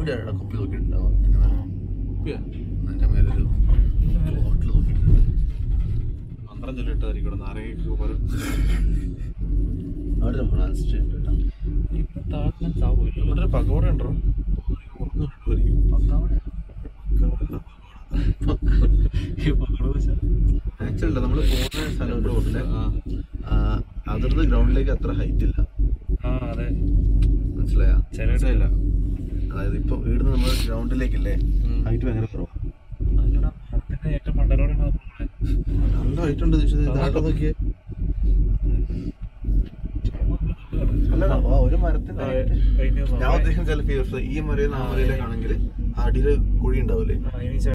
ഇവിടെ കുപ്പി നോക്കിയിട്ടുണ്ടാവും അതിന്റെ മേലെ കുപ്പിയാ? അതിന്റെ മേലൊരു ബോട്ടിൽ നോക്കിയിട്ടുണ്ട് മന്ത്രം ചൊല്ലിട്ടായിരിക്കും നാരങ്ങയ്ക്ക് പകരം അവിടെ ഒരു മൊണാസ്ട്രി ഉണ്ട് കേട്ടോ ഇപ്പൊ താഴ്ന്ന ചാവില്ല ഇവിടെ ഒരു പകോട ഉണ്ടോ ആക്ച്വലി നമ്മൾ പോകുന്ന സ്ഥലം റോഡില് അതിർന്ന് ഗ്രൗണ്ടിലേക്ക് അത്ര ഹൈറ്റ് ഇല്ല ആ അതെ മനസ്സിലായ ചില അതായത് ഇപ്പൊ ഇവിടുന്ന് നമ്മൾ ഗ്രൗണ്ടിലേക്കില്ലേ ഉം. ഹൈറ്റ് ഭയങ്കര കുറവാണ് അല്ലടാ മരത്തിന്റെ ഏറ്റവും മണ്ടലോടെയാണ് അത് പോകുന്നത്. നല്ല ഹൈറ്റ് ഉണ്ട് ദിശ താഴോട്ട് നോക്കിയേ അല്ല ആ ഒരു മരത്തിന്റെ ആ, height. അതിന് ഞാൻ ഉദ്ദേശിക്കുന്ന ചില ഫീച്ചേഴ്സ് ഈ മരയിൽ ആ മരയിലേക്കാണെങ്കിൽ അടിയിൽ കുഴി ഉണ്ടാവില്ലേ അതിന്